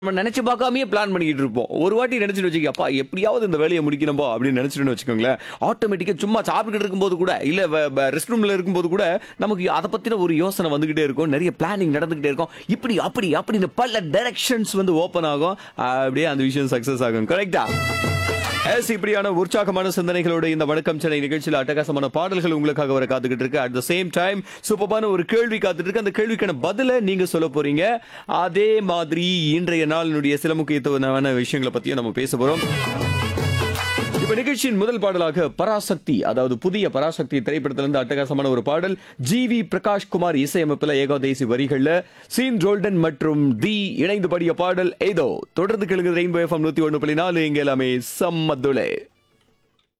நம்ம நினைச்சு பார்க்காமயே பிளான் பண்ணிக்கிட்டு இருப்போம் ஒரு வாட்டி நினைச்சுட்டு வச்சுக்க அப்பா எப்படியாவது இந்த வேலையை முடிக்கணும்போ அப்படின்னு நினைச்சிட்டு வச்சுக்கோங்களேன் ஆட்டோமேட்டிக்கா சும்மா சாப்பிட்டுக்கிட்டு இருக்கும்போது கூட இல்ல ரெஸ்ட் ரூம்ல இருக்கும்போது கூட நமக்கு அதை பத்தின ஒரு யோசனை வந்துகிட்டே இருக்கும் நிறைய பிளானிங் நடந்துகிட்டே இருக்கும் இப்படி அப்படி அப்படின்னு பல டைரக்ஷன்ஸ் வந்து ஓப்பன் ஆகும் அப்படியே அந்த விஷயம் சக்சஸ் ஆகும் கரெக்டா எஸ் இப்படியான உற்சாகமான சிந்தனைகளோட இந்த வணக்கம் சென்னை நிகழ்ச்சியில் அட்டகாசமான பாடல்கள் உங்களுக்காக வர காத்துக்கிட்டு இருக்கு அட் த சேம் டைம் சூப்பரான ஒரு கேள்வி காத்துட்டு இருக்கு அந்த கேள்விக்கான பதிலை நீங்க சொல்ல போறீங்க அதே மாதிரி இன்றைய நாளினுடைய சில முக்கியத்துவமான விஷயங்களை பத்தியும் நம்ம பேச போறோம் இப்ப நிகழ்ச்சியின் முதல் பாடலாக பராசக்தி அதாவது புதிய பராசக்தி திரைப்படத்திலிருந்து அட்டகாசமான ஒரு பாடல் ஜி வி பிரகாஷ் குமார் இசையமைப்பில் ஏகாதேசி வரிகள்ல சீன் ரோல்டன் மற்றும் தி இணைந்து பாடிய பாடல் ஏதோ தொடர்ந்து கேளுங்க ரெயின்போ எஃப்எம் நூத்தி ஒன்று புள்ளி நாலு இங்க எல்லாமே சம்மதுலே